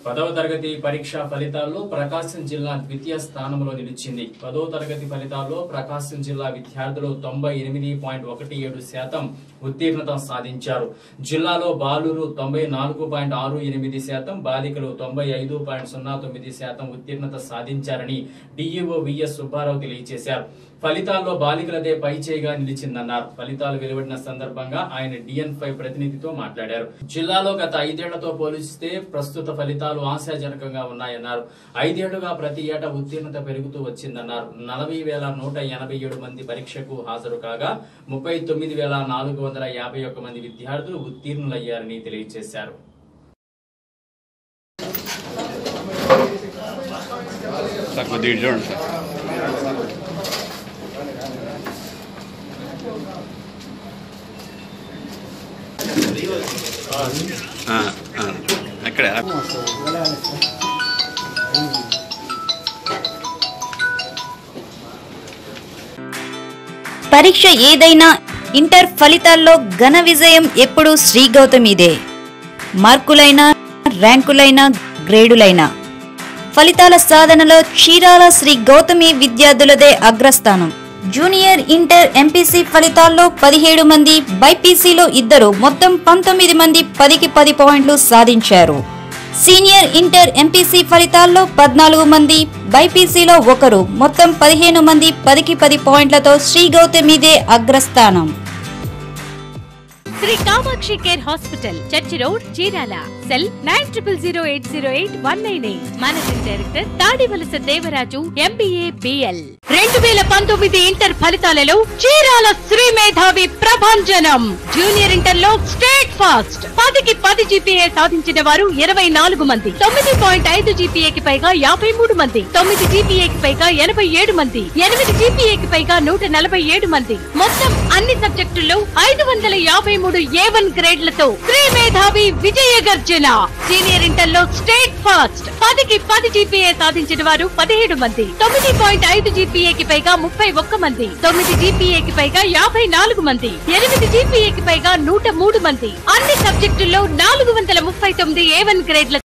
పదవ తరగతి పరీక్ష ఫలితాల్లో ప్రకాశం జిల్లా ద్వితీయ స్థానంలో నిలిచింది పదవ తరగతి ఫలితాల్లో ప్రకాశం జిల్లా విద్యార్థులు తొంభై ఎనిమిది పాయింట్ ఒకటి ఏడు శాతం ఉత్తీర్ణత సాధించారు జిల్లాలో బాలురు తొంభై నాలుగు పాయింట్ ఆరు ఎనిమిది శాతం బాలికలు తొంభై ఐదు పాయింట్ సున్నా తొమ్మిది శాతం ఉత్తీర్ణత సాధించారని డిఈఓ విఎస్ సుబ్బారావు తెలియజేశారు ఫలితాల్లో బాలికలదే పై చేయిగా నిలిచిందన్నారు ఫలితాలు వెలువడిన సందర్భంగా ఆయన డిఎన్ ఫైవ్ ప్రతినిధితో మాట్లాడారు జిల్లాలో గత ఐదేళ్లతో పోలిస్తే ప్రస్తుత ఫలితాలు ఆశాజనకంగా ఉన్నాయన్నారు ఐదేళ్లుగా ప్రతి ఏటా ఉత్తీర్ణత పెరుగుతూ వచ్చిందన్నారు నలభై వేల నూట ఎనభై ఏడు మంది పరీక్షకు హాజరు కాగా ముప్పై తొమ్మిది వేల నాలుగు వందల యాభై ఒక్క మంది విద్యార్థులు ఉత్తీర్ణులయ్యారని తెలియజేశారు సార్ కొద్దిగా ఇటు చూడండి సార్ ఆ, ఆ. అక్కడే పరీక్ష ఏదైనా ఇంటర్ ఫలితాల్లో ఘన విజయం ఎప్పుడూ శ్రీ గౌతమిదే మార్కులైనా ర్యాంకులైనా గ్రేడులైనా ఫలితాల సాధనలో చీరాల శ్రీ గౌతమి విద్యార్థులదే అగ్రస్థానం జూనియర్ ఇంటర్ ఎంపీసీ ఫలితాల్లో పదిహేడు మంది బైపీసీలో ఇద్దరు మొత్తం పంతొమ్మిది మంది పదికి పది పాయింట్లు సాధించారు సీనియర్ ఇంటర్ ఎంపీసీ ఫలితాల్లో పద్నాలుగు మంది బైపీసీలో ఒకరు మొత్తం పదిహేను మంది పదికి పది పాయింట్లతో శ్రీ గౌతమిదే అగ్రస్థానం Sri Kamakshi care hospital church road Chirala cell nine triple zero eight zero eight one nine eight managing director Tadivalasa Devaraju MBA BL రెండు వేల పంతొమ్మిది ఇంటర్ ఫలితాలలో చీరాల శ్రీ మేధావి ప్రభంజనం జూనియర్ ఇంటర్ లో స్టేట్ ఫాస్ట్ పదికి పది జీపీఏ సాధించిన వారు ఇరవై నాలుగు మంది తొమ్మిది పాయింట్ ఐదు జీపీఏకి పైగా యాభై మూడు మంది తొమ్మిది జీపీఏకి పైగా ఎనభై ఏడు మంది ఎనిమిది జీపీఏకి పైగా నూట నలభై ఏడు మంది మొత్తం అన్ని సబ్జెక్టుల్లో ఐదు వందల యాభై మూడు ఏ వన్ గ్రేడ్లతో శ్రీ మేధావి విజయ గర్జన సీనియర్ ఇంటర్ లో స్టేట్ ఫాస్ట్ పదికి పది జీపీఏ సాధించిన వారు పదిహేడు మంది తొమ్మిది పాయింట్ ఐదు జీపీఏకి పైగా ముప్పై ఒక్క మంది తొమ్మిది జీపీఏకి పైగా యాభై నాలుగు మంది ఎనిమిది జీపీఏకి పైగా నూట మూడు మంది అన్ని సబ్జెక్టుల్లో నాలుగు వందల ముప్పై తొమ్మిది ఏ వన్ గ్రేడ్ల